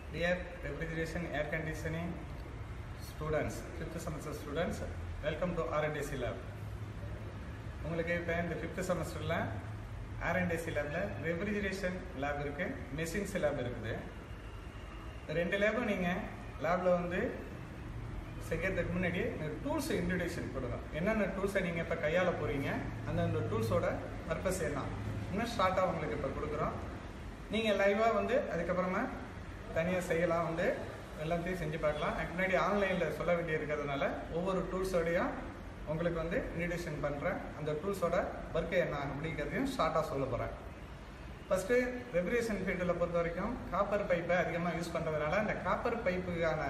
Dear refrigeration air conditioning students, fifth semester students, welcome to R&DC lab. உங்களுக்கு இப்போ இந்த fifth செமஸ்டரில் RNDC லேபில் ரெஃப்ரிஜரேஷன் லேப் இருக்குது மெஷின்ஸ் லேப் இருக்குது இந்த ரெண்டு லேபும் நீங்கள் லேபில் வந்து செய்யறதுக்கு முன்னாடி டூல்ஸ் இன்ட்ரடியூஷன் கொடுங்க என்னென்ன டூல்ஸை நீங்கள் இப்போ கையாள போகிறீங்க அந்தந்த டூல்ஸோட பர்பஸ் என்ன இன்னும் ஷார்ட்டாக உங்களுக்கு இப்போ கொடுக்குறோம் நீங்கள் லைவாக வந்து அதுக்கப்புறமா தனியாக செய்யலாம் வந்து எல்லாத்தையும் செஞ்சு பார்க்கலாம் அதுக்கு முன்னாடி ஆன்லைனில் சொல்ல வேண்டி இருக்கிறதுனால ஒவ்வொரு டூல்ஸோடையும் உங்களுக்கு வந்து இன்ட்ரடியூஷன் பண்ணுறேன் அந்த டூல்ஸோட ஒர்க்கு என்ன அப்படிங்கிறதையும் ஷார்ட்டாக சொல்ல போகிறேன் ஃபஸ்ட்டு ரெகுலேஷன் ஃபீல்டில் பொறுத்த வரைக்கும் காப்பர் பைப்பை அதிகமாக யூஸ் பண்ணுறதுனால அந்த காப்பர் பைப்புக்கான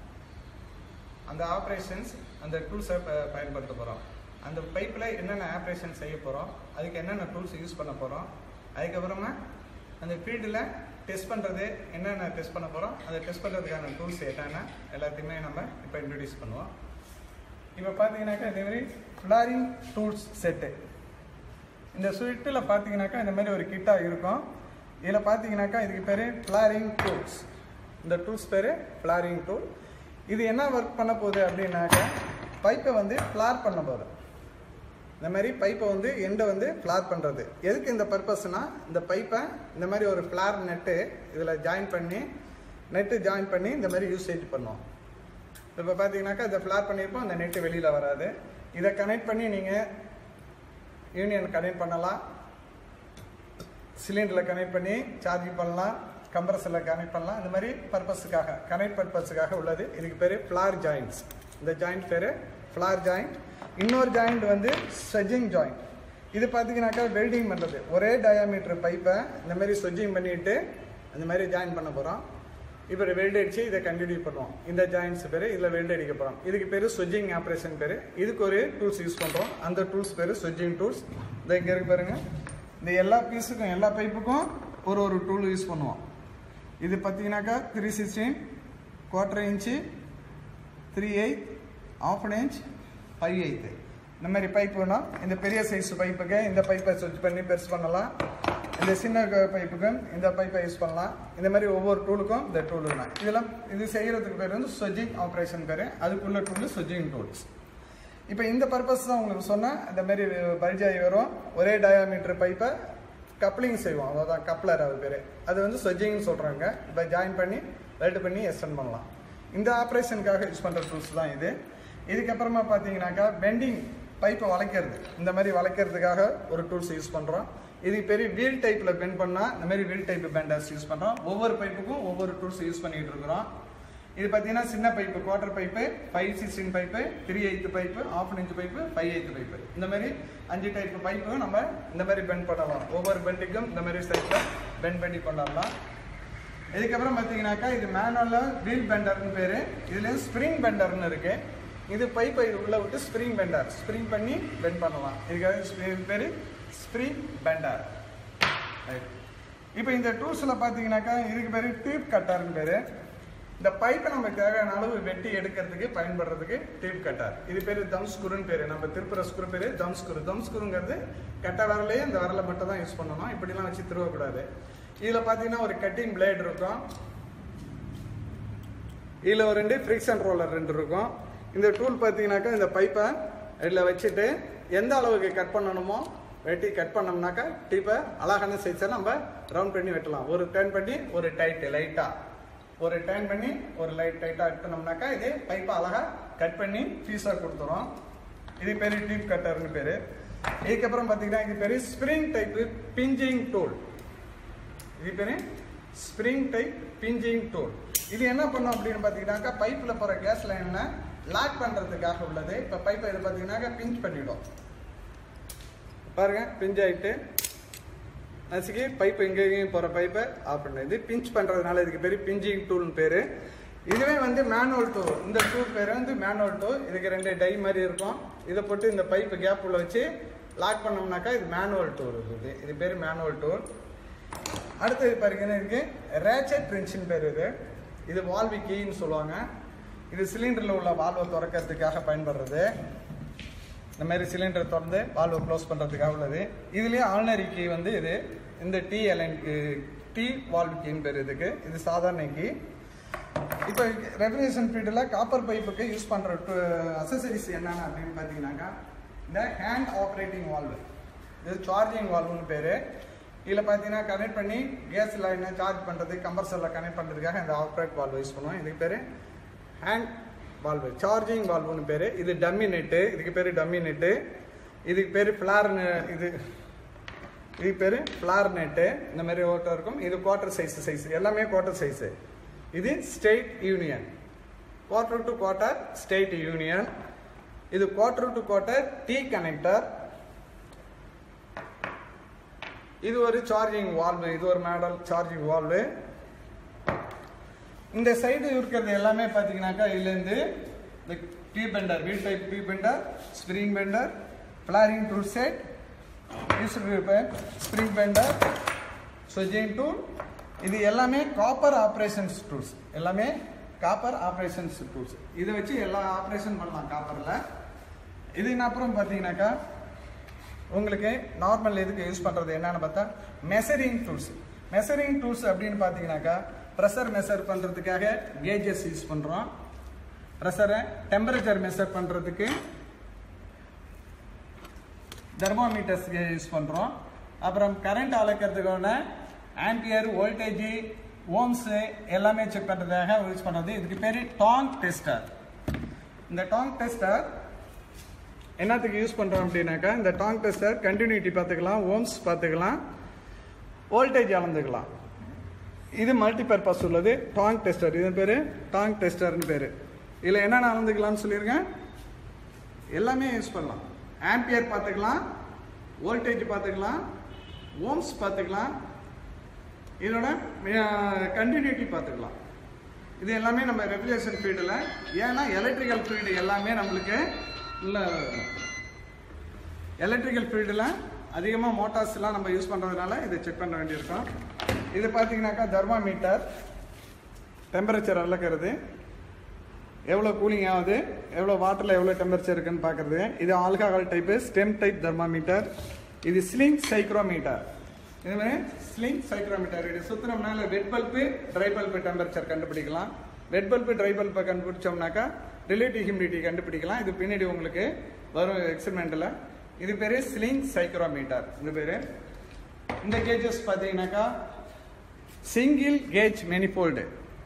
அந்த ஆப்ரேஷன்ஸ் அந்த டூல்ஸை பயன்படுத்த போகிறோம் அந்த பைப்பில் என்னென்ன ஆப்ரேஷன் செய்ய போகிறோம் அதுக்கு என்னென்ன டூல்ஸ் யூஸ் பண்ண போகிறோம் அதுக்கப்புறமா அந்த ஃபீல்டில் டெஸ்ட் பண்ணுறது என்னென்ன டெஸ்ட் பண்ண போகிறோம் அதை டெஸ்ட் பண்ணுறதுக்கான டூல்ஸ் என்னென்ன எல்லாத்தையுமே நம்ம இப்போ இன்ட்ரடியூஸ் பண்ணுவோம் இப்போ பார்த்தீங்கன்னாக்கா இதே மாதிரி ஃப்ளாரிங் டூல்ஸ் செட்டு இந்த ஸ்விட்டில் பார்த்தீங்கன்னாக்கா இந்த மாதிரி ஒரு கிட்டாக இருக்கும் இதில் பார்த்தீங்கன்னாக்கா இதுக்கு பேர் ஃப்ளாரிங் டூல்ஸ் இந்த டூல்ஸ் பேர் ஃப்ளாரிங் டூல் இது என்ன ஒர்க் பண்ண போகுது அப்படின்னாக்கா பைப்பை வந்து ஃப்ளார் பண்ண போகுது இந்த மாதிரி பைப்பை வந்து எண்டை வந்து ஃப்ளார் பண்ணுறது எதுக்கு இந்த பர்பஸ்னா இந்த பைப்பை இந்த மாதிரி ஒரு ஃப்ளார் நெட்டு இதில் ஜாயின் பண்ணி நெட்டு ஜாயின் பண்ணி இந்த மாதிரி யூசேஜ் பண்ணுவோம் இப்போ பார்த்தீங்கன்னாக்கா இதை ஃப்ளார் பண்ணியிருப்போம் அந்த நெட்டு வெளியில் வராது இதை கனெக்ட் பண்ணி நீங்கள் யூனியன் கனெக்ட் பண்ணலாம் சிலிண்டரில் கனெக்ட் பண்ணி சார்ஜிங் பண்ணலாம் கம்ப்ரஸரில் கனெக்ட் பண்ணலாம் இந்த மாதிரி பர்பஸுக்காக கனெக்ட் பர்பஸுக்காக உள்ளது இதுக்கு பேர் ஃப்ளார் ஜாயிண்ட்ஸ் இந்த ஜாயிண்ட் பேர் ஃப்ளார் ஜாயிண்ட் இன்னொரு ஜாயிண்ட் வந்து ஸ்வெஜிங் ஜாயிண்ட் இது பார்த்தீங்கன்னாக்கா வெல்டிங் பண்ணுறது ஒரே டயாமீட்டர் பைப்பை இந்த மாதிரி ஸ்வெஜிங் பண்ணிட்டு அந்த மாதிரி ஜாயின் பண்ண போகிறோம் இப்போ வெல்ட் அடிச்சு இதை கண்டினியூ பண்ணுவோம் இந்த ஜாயின்ஸ் பேர் இதில் வெல்ட் அடிக்க போகிறோம் இதுக்கு பேர் ஸ்விட்சிங் ஆப்ரேஷன் பேர் இதுக்கு ஒரு டூல்ஸ் யூஸ் பண்ணுறோம் அந்த டூல்ஸ் பேர் ஸ்விட்சிங் டூல்ஸ் இந்த இங்கே இருக்கு பாருங்க இந்த எல்லா பீஸுக்கும் எல்லா பைப்புக்கும் ஒரு ஒரு டூல் யூஸ் பண்ணுவோம் இது பார்த்தீங்கன்னாக்கா three sixteen quarter inch three eight of an inch five eighth இந்த மாதிரி பைப் வேணும் இந்த பெரிய சைஸ் பைப்புக்கு இந்த பைப்பை ஸ்விட்ச் பண்ணி பெருசு பண்ணலாம் இந்த சின்ன பைப்புக்கு இந்த பைப்பை யூஸ் பண்ணலாம் இந்த மாதிரி ஒவ்வொரு டூலுக்கும் இந்த டூல் வேணும் இதெல்லாம் இது செய்கிறதுக்கு பேர் வந்து ஸ்விட்சிங் ஆப்ரேஷன் பேர் அதுக்குள்ள டூல் ஸ்விட்சிங் டூல்ஸ் இப்போ இந்த பர்பஸ் தான் உங்களுக்கு சொன்னேன் இந்த மாதிரி பல்ஜாய் வரும் ஒரே டயாமீட்டர் பைப்பை கப்ளிங் செய்வோம் அதான் கப்ளர் அது பேர் அது வந்து ஸ்விட்சிங்னு சொல்கிறாங்க இப்போ ஜாயின் பண்ணி வெல்ட் பண்ணி எக்ஸ்டெண்ட் பண்ணலாம் இந்த ஆப்ரேஷனுக்காக யூஸ் பண்ணுற டூல்ஸ் தான் இது இதுக்கப்புறமா பார்த்தீங்கன்னாக்கா பெண்டிங் பைப்பை வளைக்கிறது இந்த மாதிரி வளைக்கிறதுக்காக ஒரு டூல்ஸ் யூஸ் பண்ணுறோம் இது பெரிய வீல் டைப்பில் பெண்ட் பண்ணால் இந்த மாதிரி வீல் டைப் பெண்டர்ஸ் யூஸ் பண்ணுறோம் ஒவ்வொரு பைப்புக்கும் ஒவ்வொரு டூல்ஸ் யூஸ் பண்ணிகிட்டு இருக்கிறோம் இது பார்த்தீங்கன்னா சின்ன pipe quarter pipe five sixteen pipe three eighth pipe half inch pipe five eighth pipe இந்த மாதிரி அஞ்சு டைப் பைப்பு நம்ம இந்த மாதிரி பெண்ட் பண்ணலாம் ஒவ்வொரு பெண்டுக்கும் இந்த மாதிரி சைஸில் பெண்ட் பண்ணி கொண்டாடலாம் இதுக்கப்புறம் பார்த்தீங்கன்னாக்கா இது மேனுவலில் வீல் பெண்டர்னு பேர் இதுலேயும் ஸ்ப்ரிங் பெண்டர்னு இருக்குது இது பைப்பை இது உள்ளே விட்டு ஸ்ப்ரிங் பெண்டர் ஸ்ப்ரிங் பண்ணி பெண்ட் பண்ணலாம் இதுக்காக பேர் ஸ்ப்ரிங் பெண்டர் இப்போ இந்த டூல்ஸில் பார்த்தீங்கன்னாக்கா இதுக்கு பேர் டியூப் கட்டர்னு பேர் இந்த பைப்பை நம்ம தேவையான அளவு வெட்டி எடுக்கிறதுக்கு பயன்படுறதுக்கு டியூப் கட்டர் இது பேர் தம் ஸ்குருன்னு பேர் நம்ம திருப்புற ஸ்குரு பேர் தம் ஸ்குரு தம் ஸ்குருங்கிறது கட்ட விரலே இந்த விரலை மட்டும் தான் யூஸ் பண்ணணும் இப்படிலாம் வச்சு திருவக்கூடாது இதில் பார்த்தீங்கன்னா ஒரு கட்டிங் பிளேட் இருக்கும் இதில் ஒரு ரெண்டு ஃப்ரிக்ஷன் ரோலர் ரெண்டு இருக்கும் இந்த டூல் பார்த்தீங்கன்னாக்கா இந்த பைப்பை இதில் வச்சுட்டு எந்த அளவுக்கு கட் பண்ணணுமோ வெட்டி கட் பண்ணோம்னாக்கா டிப்பை அழகான சைஸை நம்ம ரவுண்ட் பண்ணி வெட்டலாம் ஒரு டர்ன் பண்ணி ஒரு டைட்டு லைட்டாக ஒரு டர்ன் பண்ணி ஒரு லைட் டைட்டாக எடுத்தோம்னாக்கா இது பைப்பை அழகாக கட் பண்ணி பீஸாக கொடுத்துரும் இது பேர் டியூப் கட்டர்னு பேர் இதுக்கப்புறம் பார்த்தீங்கன்னா இது பேர் ஸ்ப்ரிங் டைப்பு பிஞ்சிங் டூல் இது பேர் ஸ்ப்ரிங் டைப் பிஞ்சிங் டூல் இது என்ன பண்ணும் அப்படின்னு பார்த்தீங்கன்னாக்கா பைப்பில் போகிற கேஸ் லைனில் லாக் பண்ணுறதுக்காக உள்ளது இப்போ பைப்பை இது பார்த்தீங்கன்னாக்கா பிஞ்ச் பண்ணிவிடும் பாருங்க பிஞ்ச் ஆகிட்டு நசுக்கி பைப்பு எங்கேயும் போகிற பைப்பை ஆஃப் பண்ணு இது பிஞ்ச் பண்ணுறதுனால இதுக்கு பேர் பிஞ்சிங் டூல்னு பேர் இதுவே வந்து மேனுவல் டூல் இந்த டூல் பேர் வந்து மேனுவல் டூல் இதுக்கு ரெண்டு டை மாதிரி இருக்கும் இதை போட்டு இந்த பைப்பு கேப் உள்ள வச்சு லாக் பண்ணோம்னாக்கா இது மேனுவல் டூல் இது இது பேர் மேனுவல் டூல் அடுத்தது பாருங்கன்னா இதுக்கு ரேச்சட் ரின்ச்சின் பேர் இது இது வால்வி கீன்னு சொல்லுவாங்க இது சிலிண்டரில் உள்ள வால்வை திறக்கிறதுக்காக பயன்படுறது இந்த மாதிரி சிலிண்டர் திறந்து வால்வை க்ளோஸ் பண்ணுறதுக்காக உள்ளது இதுலேயே ஆல்னரி கீ வந்து இது இந்த டி எலைன் டி வால்வ் கீன்னு பேர் இதுக்கு இது சாதாரண கீ இப்போ ரெஃப்ரிஜரேஷன் ஃபீல்டில் காப்பர் பைப்புக்கு யூஸ் பண்ணுற அசசரிஸ் என்னென்ன அப்படின்னு பார்த்தீங்கன்னாக்கா இந்த ஹேண்ட் ஆப்ரேட்டிங் வால்வு இது சார்ஜிங் வால்வுன்னு பேர் இதில் பார்த்தீங்கன்னா கனெக்ட் பண்ணி கேஸ் லைனை சார்ஜ் பண்ணுறது கம்பர்சரில் கனெக்ட் பண்ணுறதுக்காக இந்த ஆப்ரேட் வால்வு யூஸ் பண்ணுவோம் இதுக்கு பேர் ஹேண்ட் வால்வு சார்ஜிங் வால்வுன்னு பேர் இது டம்மி நெட்டு இதுக்கு பேர் டம்மி நெட்டு இதுக்கு பேர் ஃப்ளார் இது இது பேர் ஃப்ளார் நெட்டு இந்த மாதிரி ஓட்டம் இருக்கும் இது குவார்டர் சைஸ் சைஸ் எல்லாமே குவார்டர் சைஸு இது state union quarter to quarter state union இது quarter to quarter T connector இது ஒரு சார்ஜிங் வால்வு இது ஒரு மாடல் சார்ஜிங் வால்வு இந்த சைடு இருக்கிறது எல்லாமே பார்த்தீங்கன்னாக்கா இதுலேருந்து இந்த T bender wheel type T bender spring bender flaring tool set spring bender ஸ்விட்சிங் டூல் இது எல்லாமே காப்பர் ஆப்ரேஷன்ஸ் டூல்ஸ் எல்லாமே காப்பர் ஆப்ரேஷன்ஸ் டூல்ஸ் இதை வச்சு எல்லா ஆப்ரேஷன் பண்ணலாம் காப்பரில் இது அப்புறம் பார்த்தீங்கன்னாக்கா உங்களுக்கு நார்மல் இதுக்கு யூஸ் பண்ணுறது என்னன்னு பார்த்தா மெசரிங் டூல்ஸ் மெசரிங் டூல்ஸ் அப்படின்னு பார்த்தீங்கன்னாக்கா ப்ரெஷர் மெஷர் பண்ணுறதுக்காக கேஜஸ் யூஸ் பண்ணுறோம் ப்ரெஷரை டெம்பரேச்சர் மெஷர் பண்ணுறதுக்கு தெர்மோமீட்டர்ஸ் யூஸ் பண்ணுறோம் அப்புறம் கரண்ட் அளக்கிறதுக்கான ஆம்பியர் வோல்டேஜ் ஓம்ஸு எல்லாமே செக் பண்ணுறதுக்காக யூஸ் பண்ணுறது இதுக்கு பேர் டாங் டெஸ்டர் இந்த டாங் டெஸ்டர் என்னத்துக்கு யூஸ் பண்ணுறோம் அப்படின்னாக்கா இந்த டாங் டெஸ்டர் கண்டினியூட்டி பார்த்துக்கலாம் ஓம்ஸ் பார்த்துக்கலாம் வோல்டேஜ் அளந்துக்கலாம் இது மல்டி பர்பஸ் உள்ளது டாங் டெஸ்டர் இது பேர் டாங் டெஸ்டர்னு பேர் இதில் என்னென்ன அளந்துக்கலாம்னு சொல்லியிருக்கேன் எல்லாமே யூஸ் பண்ணலாம் ஆம்பியர் பார்த்துக்கலாம் வோல்டேஜ் பார்த்துக்கலாம் ஓம்ஸ் பார்த்துக்கலாம் இதோட கண்டினியூட்டி பார்த்துக்கலாம் இது எல்லாமே நம்ம ரெகுலேஷன் ஃபீல்டில் ஏன்னா எலக்ட்ரிக்கல் ஃபீல்டு எல்லாமே நம்மளுக்கு இல்லை எலக்ட்ரிக்கல் ஃபீல்டில் அதிகமாக மோட்டார்ஸ்லாம் நம்ம யூஸ் பண்ணுறதுனால இதை செக் பண்ண வேண்டியிருக்கும் இது பார்த்தீங்கன்னாக்கா தெர்மாமீட்டர் டெம்பரேச்சர் அளக்கிறது எவ்வளோ கூலிங் ஆகுது எவ்வளோ வாட்டரில் எவ்வளோ டெம்பரேச்சர் இருக்குன்னு பார்க்குறது இது alcohol type stem type thermometer இது ஸ்லிங் சைக்ரோமீட்டர் இதுமாதிரி ஸ்லிங் சைக்ரோமீட்டர் இது சுத்தினோம்னால wet bulb dry bulb temperature கண்டுபிடிக்கலாம் வெட் பல்பு ட்ரை பல்பை கண்டுபிடிச்சோம்னாக்கா ரிலேட்டிவ் ஹியூமிடிட்டி கண்டுபிடிக்கலாம் இது பின்னாடி உங்களுக்கு வரும் எக்ஸ்பெரிமெண்ட்டில் இது பேர் ஸ்லிங் சைக்ரோமீட்டர் இது பேர் இந்த கேஜஸ் பார்த்தீங்கன்னாக்கா சிங்கிள் கேஜ் மெனிஃபோல்டு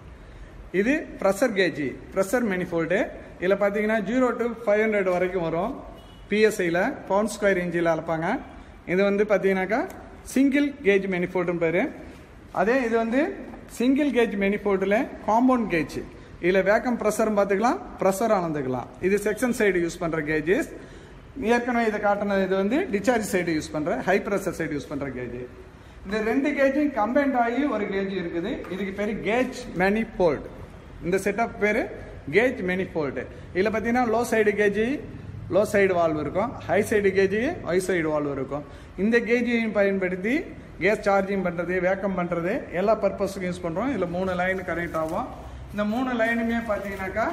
இது ப்ரெஷர் கேஜி ப்ரெஷர் மெனிஃபோல்டு இதில் பார்த்தீங்கன்னா ஜீரோ டு ஃபைவ் ஹண்ட்ரட் வரைக்கும் வரும் பிஎஸ்ஐயில் பவுண்ட் ஸ்கொயர் இன்ச்சில் அளப்பாங்க இது வந்து பார்த்தீங்கன்னாக்கா சிங்கிள் கேஜ் மெனிஃபோல்டுன்னு பேர் அதே இது வந்து சிங்கிள் கேஜ் மெனிஃபோல்டில் காம்பவுண்ட் கேஜ் இதில் வேக்கம் ப்ரெஷரும் பார்த்துக்கலாம் ப்ரெஷர் அளந்துக்கலாம் இது செக்ஷன் சைடு யூஸ் பண்ணுற கேஜஸ் ஏற்கனவே இதை காட்டின இது வந்து டிஸ்சார்ஜ் சைடு யூஸ் பண்ணுற ஹை ப்ரெஷர் சைடு யூஸ் பண்ணுற கேஜ் இந்த ரெண்டு கேஜும் கம்பைண்ட் ஆகி ஒரு கேஜ் இருக்குது இதுக்கு பேர் கேஜ் மேனிஃபோல்டு இந்த செட்டப் பேர் கேஜ் மேனிஃபோல்டு இதில் பார்த்தீங்கன்னா low side gauge low side valve இருக்கும் high side gauge high side valve இருக்கும் இந்த கேஜியையும் பயன்படுத்தி கேஸ் சார்ஜிங் பண்ணுறது வேக்கம் பண்ணுறது எல்லா பர்பஸுக்கும் யூஸ் பண்ணுறோம் இதில் மூணு லைன் கனெக்ட் ஆகும் இந்த மூணு லைனுமே பார்த்தீங்கன்னாக்கா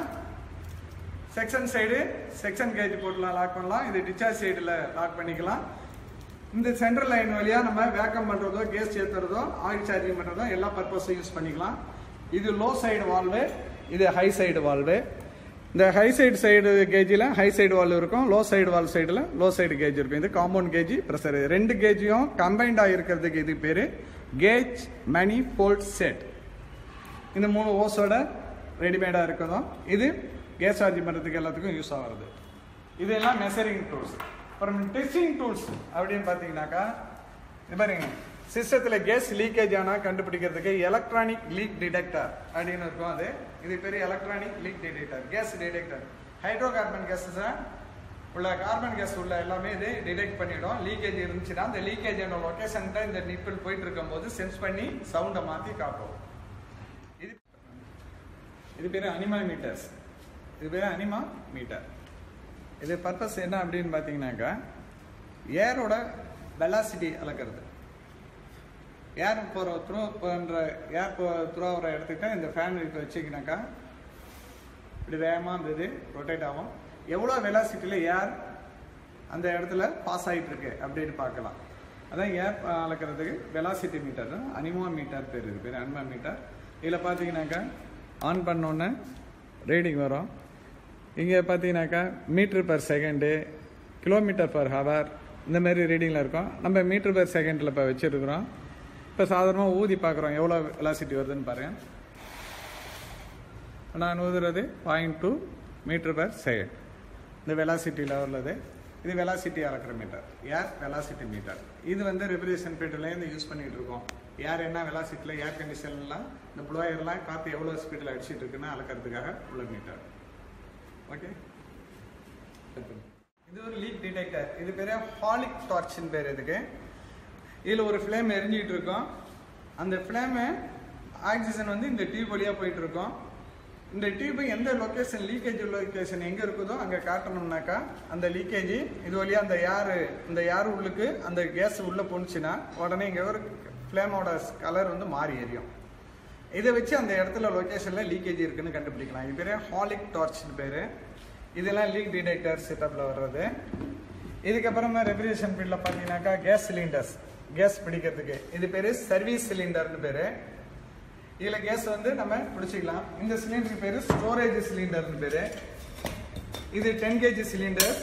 செக்ஷன் சைடு செக்ஷன் கேஜ் போட்டுலாம் லாக் பண்ணலாம் இது டிஸ்சார்ஜ் சைடில் லாக் பண்ணிக்கலாம் இந்த சென்ட்ரல் லைன் வழியாக நம்ம வேக்கம் பண்ணுறதோ கேஸ் ஏற்றுறதோ ஆயில் சார்ஜிங் பண்ணுறதோ எல்லா பர்பஸும் யூஸ் பண்ணிக்கலாம் இது லோ சைடு வால்வு இது ஹை சைடு வால்வு இந்த ஹை சைடு சைடு கேஜில் ஹை சைடு வால்வு இருக்கும் லோ சைடு வால் சைடில் லோ சைடு கேஜ் இருக்கும் இது காம்பவுண்ட் கேஜி ப்ரெஷர் ரெண்டு கேஜியும் கம்பைண்டாக இருக்கிறதுக்கு இது பேர் கேஜ் மணி ஃபோல்ட் செட் இந்த மூணு ஓஸோட ரெடிமேடாக இருக்கதும் இது கேஸ் சார்ஜ் பண்ணுறதுக்கு எல்லாத்துக்கும் யூஸ் ஆகிறது இதெல்லாம் மெஷரிங் டூல்ஸ் அப்புறம் டெஸ்டிங் டூல்ஸ் அப்படின்னு பார்த்தீங்கன்னாக்கா இது பாருங்க சிஸ்டத்தில் கேஸ் லீக்கேஜ் ஆனால் கண்டுபிடிக்கிறதுக்கு எலக்ட்ரானிக் லீக் டிடெக்டர் அப்படின்னு இருக்கும் அது இது பெரிய electronic leak detector gas detector hydrocarbon கேஸஸை உள்ள கார்பன் கேஸ் உள்ள எல்லாமே இது டிடெக்ட் பண்ணிடும் லீக்கேஜ் இருந்துச்சுன்னா அந்த லீக்கேஜோட லொக்கேஷன்கிட்ட இந்த நிப்பிள் போயிட்டு இருக்கும்போது சென்ஸ் பண்ணி சவுண்டை மாற்றி காட்டும் இது இது பேர் அனிமா மீட்டர்ஸ் இது பேர் அனிமா மீட்டர் இது பர்பஸ் என்ன அப்படின்னு பார்த்தீங்கன்னாக்கா ஏரோட வெலாசிட்டி அளக்கிறது ஏர் போகிற த்ரோ பண்ணுற ஏர் போ த்ரோ ஆகிற இடத்துக்கு இந்த ஃபேன் இப்போ வச்சிங்கனாக்கா இப்படி வேகமாக அந்த இது ரொட்டேட் ஆகும் எவ்வளோ வெலாசிட்டியில் ஏர் அந்த இடத்துல பாஸ் ஆகிட்டு இருக்கு அப்படின்னு பார்க்கலாம் அதான் ஏர் அளக்கிறதுக்கு வெலாசிட்டி மீட்டர் அனிமா மீட்டர் பேர் இது பேர் அனிமா மீட்டர் இதில் பார்த்தீங்கன்னாக்கா ஆன் பண்ணோன்னே ரீடிங் வரும் இங்கே பார்த்தீங்கன்னாக்கா metre per second kilometre per hour இந்த மாதிரி ரீடிங்கில் இருக்கும் நம்ம மீட்ரு பர் செகண்டில் இப்போ வச்சுருக்குறோம் இப்போ சாதாரணமாக ஊதி பார்க்குறோம் எவ்வளோ வெலாசிட்டி வருதுன்னு பாருங்கள் நான் ஊதுறது point two metre per second இந்த வெலாசிட்டியில் உள்ளது இது வெலாசிட்டி அளக்கிற மீட்டர் ஏர் வெலாசிட்டி மீட்டர் இது வந்து ரெகுலேஷன் ஃபீல்டுலேருந்து யூஸ் பண்ணிகிட்டு இருக்கோம் ஏர் என்ன வெலாசிட்டியில் ஏர் கண்டிஷன்லாம் இந்த ப்ளோயர்லாம் காற்று எவ்வளோ ஸ்பீடில் அடிச்சிட்டு இருக்குன்னு அளக்கிறதுக்காக உள்ள மீட்டர் ஓகே இது ஒரு லீக் டிடெக்டர் இது பேர் ஹாலிக் டார்ச்னு பேர் இதுக்கு இதில் ஒரு ஃப்ளேம் எரிஞ்சிட்டு இருக்கும் அந்த ஃப்ளேமு ஆக்சிஜன் வந்து இந்த டியூப் வழியாக போயிட்டு இருக்கும் இந்த டியூப் எந்த லொக்கேஷன் லீக்கேஜ் லொக்கேஷன் எங்கே இருக்குதோ அங்கே காட்டணும்னாக்கா அந்த லீக்கேஜ் இது வழியாக அந்த யார் இந்த யார் உள்ளுக்கு அந்த கேஸ் உள்ளே போணுச்சுன்னா உடனே இங்கே ஒரு ஃப்ளேமோட கலர் வந்து மாறி எரியும் இதை வச்சு அந்த இடத்துல லொக்கேஷனில் லீக்கேஜ் இருக்குன்னு கண்டுபிடிக்கலாம் இது பேர் ஹாலிக் டார்ச்னு பேர் இதெல்லாம் லீக் டிடெக்டர் செட்டப்பில் வர்றது இதுக்கப்புறமா ரெஃப்ரிஜரேஷன் ஃபீல்டில் பார்த்தீங்கன்னாக்கா கேஸ் சிலிண்டர்ஸ் கேஸ் பிடிக்கிறதுக்கு இது பேர் சர்வீஸ் சிலிண்டர்னு பேர் இதில் கேஸ் வந்து நம்ம பிடிச்சிக்கலாம் இந்த சிலிண்டருக்கு பேர் ஸ்டோரேஜ் சிலிண்டர்னு பேர் இது டென் கேஜி சிலிண்டர்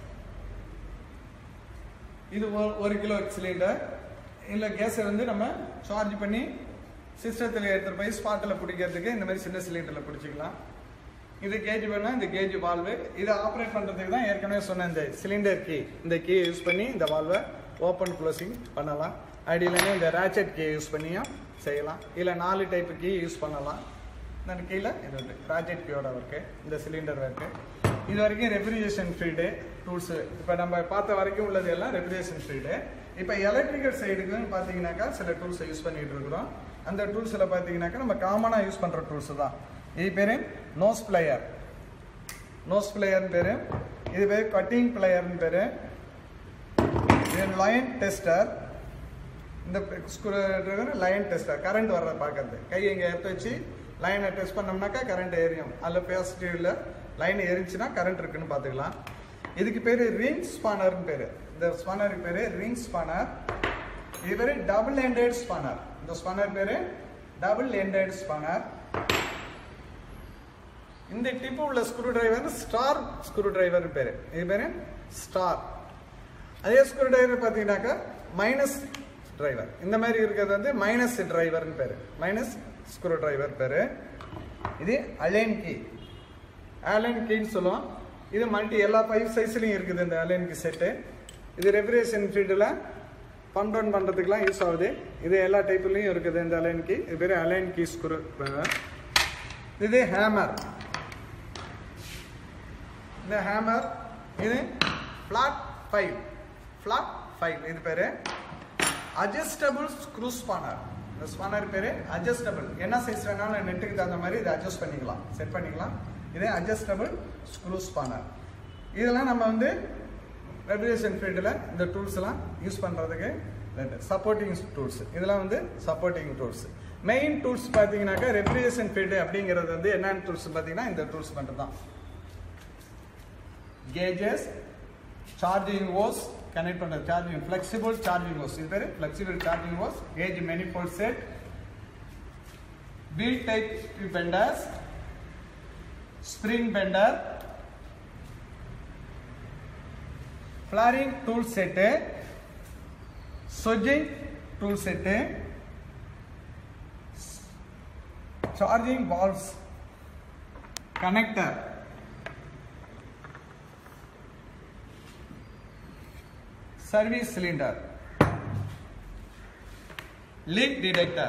இது ஒரு- ஒரு கிலோ சிலிண்டர் இல்லை கேஸை வந்து நம்ம சார்ஜ் பண்ணி சிஸ்டத்தில் எடுத்துகிட்டு போய் ஸ்பாட்டில் பிடிக்கிறதுக்கு இந்த மாதிரி சின்ன சிலிண்டரில் பிடிச்சிக்கலாம் இது கேஜ் வேணா இந்த கேஜ் வால்வு இதை ஆப்ரேட் பண்ணுறதுக்கு தான் ஏற்கனவே சொன்ன இந்த சிலிண்டர் கீ இந்த கீ யூஸ் பண்ணி இந்த வால்வை ஓப்பன் க்ளோசிங் பண்ணலாம் அப்படி இல்லைன்னா இந்த ரேச்சட் கீ யூஸ் பண்ணியும் செய்யலாம் இல்லை நாலு டைப் கீ யூஸ் பண்ணலாம் இந்த கீழே இது வந்து ராஜெட் கீயோட ஒர்க்கு இந்த சிலிண்டர் ஒர்க்கு இது வரைக்கும் ரெஃப்ரிஜரேஷன் ஃபீல்டு டூல்ஸு இப்போ நம்ம பார்த்த வரைக்கும் உள்ளது எல்லாம் ரெஃப்ரிஜரேஷன் ஃபீல்டு இப்போ எலக்ட்ரிக்கல் சைடுக்குன்னு பார்த்தீங்கன்னாக்கா சில டூல்ஸை யூஸ் பண்ணிட்டு இருக்கிறோம் அந்த டூல்ஸில் பார்த்தீங்கன்னாக்கா நம்ம காமனாக யூஸ் பண்ணுற டூல்ஸ் தான் இது பேர் நோஸ் பிளேயர் நோஸ் பிளேயர்னு பேர் இது பேர் கட்டிங் பிளேயர்னு பேர் இது லைன் டெஸ்டர் இந்த screwdriver line tester current வர்றத பார்க்கறது கையை இங்கே எடுத்து வச்சு லைனை டெஸ்ட் பண்ணோம்னாக்கா கரண்ட் எரியும் அதில் பாசிட்டிவ்ல லைன் எரிஞ்சுன்னா கரண்ட் இருக்குன்னு பார்த்துக்கலாம் இதுக்கு பேர் ரிங் ஸ்பானர்னு பேர் இந்த ஸ்பானருக்கு பேர் ரிங் ஸ்பானர் இது பேர் டபுள் எண்டட் ஸ்பானர் இந்த ஸ்பானர் பேர் டபுள் எண்டட் ஸ்பானர் இந்த டிப்பு உள்ள screwdriver star screwdriver பேர் இது பேர் ஸ்டார் அதே ஸ்க்ரூ டிரைவர் பார்த்தீங்கன்னாக்கா மைனஸ் டிரைவர் இந்த மாதிரி இருக்கிறது வந்து மைனஸ் டிரைவர்னு பேர் மைனஸ் ஸ்க்ரூ டிரைவர் பேர் இது அலைன் கீ ஆலன் கீன்னு சொல்லுவோம் இது மல்டி எல்லா ஃபைவ் சைஸ்லையும் இருக்குது இந்த அலைன் கீ செட்டு இது ரெஃப்ரிஜரேஷன் ஃபீல்டில் பம்ப் டவுன் பண்ணுறதுக்குலாம் யூஸ் ஆகுது இது எல்லா டைப்லையும் இருக்குது இந்த அலைன் கீ இது பேர் அலைன் கீ ஸ்க்ரூ இது ஹேமர் இந்த ஹேமர் இது ஃப்ளாட் ஃபைவ் ஃப்ளாட் ஃபைவ் இது பேர் அட்ஜஸ்டபிள் ஸ்க்ரூ ஸ்பானர் இந்த ஸ்பானர் பேர் அட்ஜஸ்டபிள் என்ன சைஸ் வேணாலும் நெட்டுக்கு தகுந்த மாதிரி இதை அட்ஜஸ்ட் பண்ணிக்கலாம் செட் பண்ணிக்கலாம் இது அட்ஜஸ்டபிள் ஸ்க்ரூ ஸ்பானர் இதெல்லாம் நம்ம வந்து ரெகுலேஷன் ஃபீல்டில் இந்த டூல்ஸ்லாம் யூஸ் பண்ணுறதுக்கு சப்போர்ட்டிங் டூல்ஸ் இதெல்லாம் வந்து சப்போர்ட்டிங் டூல்ஸ் மெயின் டூல்ஸ் பார்த்தீங்கன்னாக்கா ரெஃப்ரிஜரேஷன் ஃபீல்டு அப்படிங்கிறது வந்து என்னென்ன டூல்ஸ் பார்த்தீங்கன்னா இந்த டூல்ஸ் மட்டும் தான் கேஜஸ் சார்ஜிங் ஓஸ் கனெக்ட் பண்ற சார்ஜிங் ஃபிளெக்சிபிள் சார்ஜிங் ஓஸ் இது பேர் flexible charging hose gauge manifold set wheel type benders spring bender flaring tool set swaging tool set charging valves connector service cylinder leak detector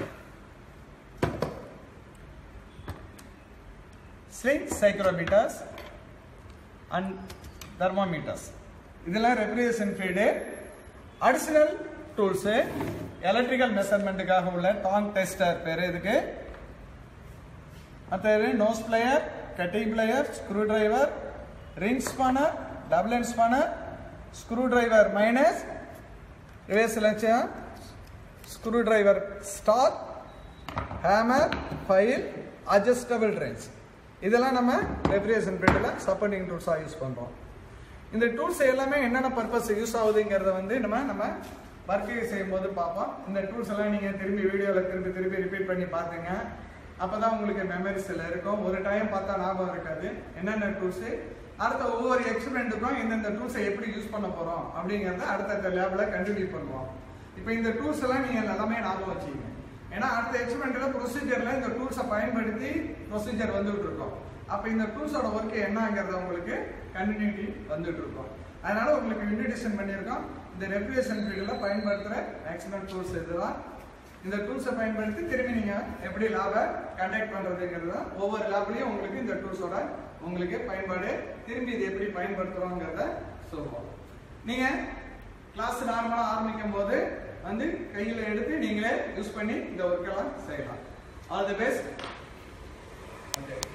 sling psychrometers and thermometers இதெல்லாம் regulation field additional tools electrical மெஷர்மெண்ட்டுக்காக உள்ள tong tester பேர் இதுக்கு அடுத்தது nose plier cutting plier screwdriver ring spanner double end spanner screwdriver minus reverse லட்சியம் screwdriver star hammer file adjustable trains இதெல்லாம் நம்ம refrigeration ஃபீல்டில் சப்போர்ட்டிங் டூல்ஸாக யூஸ் பண்ணுறோம் இந்த டூல்ஸ் எல்லாமே என்னென்ன பர்பஸ் யூஸ் ஆகுதுங்கிறத வந்து நம்ம நம்ம ஒர்க்கு செய்யும் போது பார்ப்போம் இந்த டூல்ஸ் எல்லாம் நீங்கள் திரும்பி வீடியோவில் திரும்பி திரும்பி ரிப்பீட் பண்ணி பார்த்துங்க அப்பதான் உங்களுக்கு மெமரிஸ்ல இருக்கும் ஒரு டைம் பார்த்தா ஞாபகம் இருக்காது என்னென்ன டூல்ஸ் அடுத்த ஒவ்வொரு எக்ஸ்பெரிமெண்ட்டுக்கும் எந்தெந்த டூல்ஸை எப்படி யூஸ் பண்ண போறோம் அப்படிங்கறத அடுத்தடுத்த லேப்ல கண்டினியூ பண்ணுவோம் இப்போ இந்த டூல்ஸ் எல்லாம் நீங்க எல்லாமே ஞாபகம் வச்சுக்கீங்க ஏன்னா அடுத்த எக்ஸ்பெரிமெண்ட்ல ப்ரொசீஜர்ல இந்த டூல்ஸை பயன்படுத்தி ப்ரொசீஜர் வந்துட்டு இருக்கோம் அப்போ இந்த டூல்ஸோட ஒர்க் என்னங்கிறத உங்களுக்கு கண்டினியூட்டி வந்துட்டு இருக்கும் அதனால உங்களுக்கு இன்ட்ரடியூஷன் பண்ணியிருக்கோம் இந்த ரெப்ரேஷன் ஃபீல்டில் பயன்படுத்துகிற மேக்ஸிமம் டூல்ஸ் இதுதான் இந்த டூல்ஸை பயன்படுத்தி திரும்பி நீங்கள் எப்படி லேபை கண்டக்ட் பண்ணுறதுங்கிறது தான் ஒவ்வொரு லேப்லையும் உங்களுக்கு இந்த டூல்ஸோட உங்களுக்கு பயன்பாடு திரும்பி இது எப்படி பயன்படுத்துகிறோங்கிறத சொல்லுவோம் நீங்கள் கிளாஸ் நார்மலாக ஆரம்பிக்கும் போது வந்து கையில் எடுத்து நீங்களே யூஸ் பண்ணி இந்த ஒர்க்கெல்லாம் செய்யலாம் ஆல் தி பெஸ்ட் ஓகே